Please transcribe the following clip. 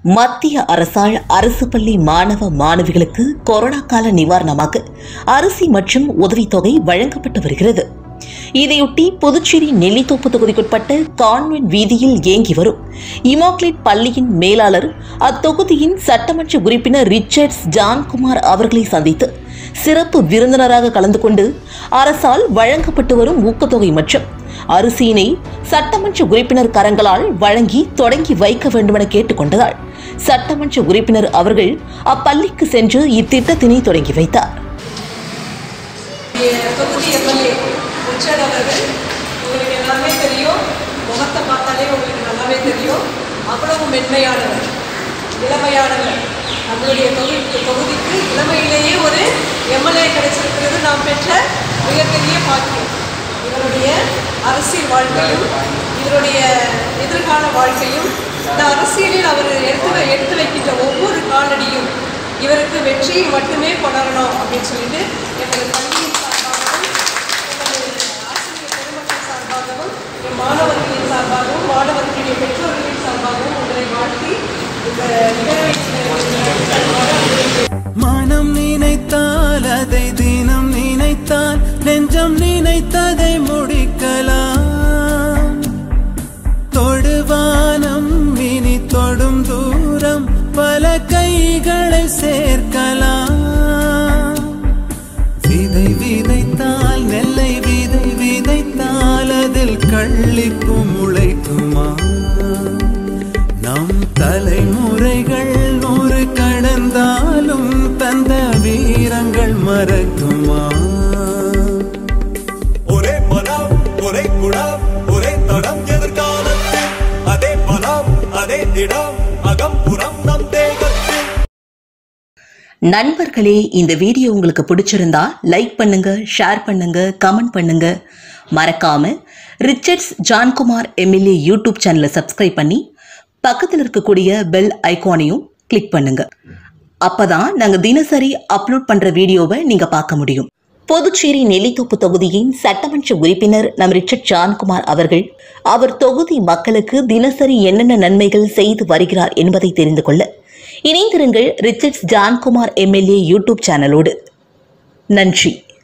மத்திய அரசால் அரசு பள்ளி மாணவ மாணவிகளுக்கு கொரோனா கால நிவாரணமாக அரிசி மற்றும் உதவித்தொகை வழங்கப்பட்டு வருகிறது இதையொட்டி புதுச்சேரி நெல்லித்தோப்பு தொகுதிக்குட்பட்ட கான்வென்ட் வீதியில் இயங்கி வரும் இமாக்லேட் பள்ளியின் மேலாளர் அத்தொகுதியின் சட்டமன்ற உறுப்பினர் ரிச்சர்ட்ஸ் ஜான்குமார் அவர்களை சந்தித்து சிறப்பு விருந்தினராக கலந்து கொண்டு அரசால் வழங்கப்பட்டு வரும் ஊக்கத்தொகை மற்றும் அரிசியினை சட்டமன்ற உறுப்பினர் கரங்களால் வழங்கி தொடங்கி வைக்க வேண்டுமென கேட்டுக்கொண்டதால் சட்டமன்ற உறுப்பினர் அவர்கள் அப்பள்ளிக்கு சென்று இத்திட்டத்தினை தொடங்கி வைத்தார் இங்கே தொகுதி எம்எல்ஏ ரிச்சர்ட் அவர்கள் உங்களுக்கு எல்லாமே தெரியும் முகத்தை பார்த்தாலே உங்களுக்கு நல்லாவே தெரியும் அவ்வளவு மென்மையானவர் இளமையானவர் நம்மளுடைய தொகுதி தொகுதிக்கு இளமையிலேயே ஒரு எம்எல்ஏ கிடைச்சிருக்கிறது நாம் பெற்ற மிகப்பெரிய பாக்கியம் இவருடைய அரசியல் வாழ்க்கையும் இவருடைய எதிர்கால வாழ்க்கையும் இந்த அரசியலில் அவர் எடுத்து வை- எடுத்து வைக்கின்ற ஒவ்வொரு காலடியும் இவருக்கு வெற்றியை மட்டுமே கொணரணும் அப்படின்னு சொல்லிட்டு எமது பள்ளியின் சார்பாகவும் எமது ஆசிரியர் பெருமக்கள் சார்பாகவும் என் மாணவர்களின் சார்பாகவும் மாணவர்களுடைய பெற்றோர்களின் சார்பாகவும் உங்களை வாழ்த்தி இந்த நிகழ்வை மனம் நினைத்தால் அதை தினம் நினைத்தால் நெஞ்சம் நினைத்ததை முடிக்கலாம் தொடுவானம் இனி தொடும் தூரம் பல கைகளை சேர்க்கலாம் விதை விதைத்தால் நெல்லை விதை விதைத்தால் அதில் கள்ளிக்கும் முளைக்குமா நம் தலைமுறைகள் நூறு கடந்தாலும் தந்த வீரங்கள் மறக்குமா ஒரே மனம் ஒரே குணம் ஒரே தடம் எதிர்காலத்தில் அதே பலம் அதே திடம் அகம் புறம் நம் தேகத்தில் நண்பர்களே இந்த வீடியோ உங்களுக்கு பிடிச்சிருந்தா லைக் பண்ணுங்க ஷேர் பண்ணுங்க கமெண்ட் பண்ணுங்க மறக்காம ரிச்சர்ட்ஸ் ஜான்குமார் எம்எல்ஏ யூடியூப் சேனலை சப்ஸ்கிரைப் பண்ணி பக்கத்தில் இருக்கக்கூடிய பெல் ஐகானையும் கிளிக் பண்ணுங்க அப்பதான் நாங்க தினசரி அப்லோட் பண்ற வீடியோவை நீங்க பார்க்க முடியும் புதுச்சேரி நெல்லித்தோப்பு தொகுதியின் சட்டமன்ற உறுப்பினர் நம் ரிச்சர்ட் ஜான்குமார் அவர்கள் அவர் தொகுதி மக்களுக்கு தினசரி என்னென்ன நன்மைகள் செய்து வருகிறார் என்பதை தெரிந்து கொள்ள இணைந்திருங்கள் ரிச்சர்ட்ஸ் ஜான்குமார் எம்எல்ஏ யூடியூப் சேனலோடு நன்றி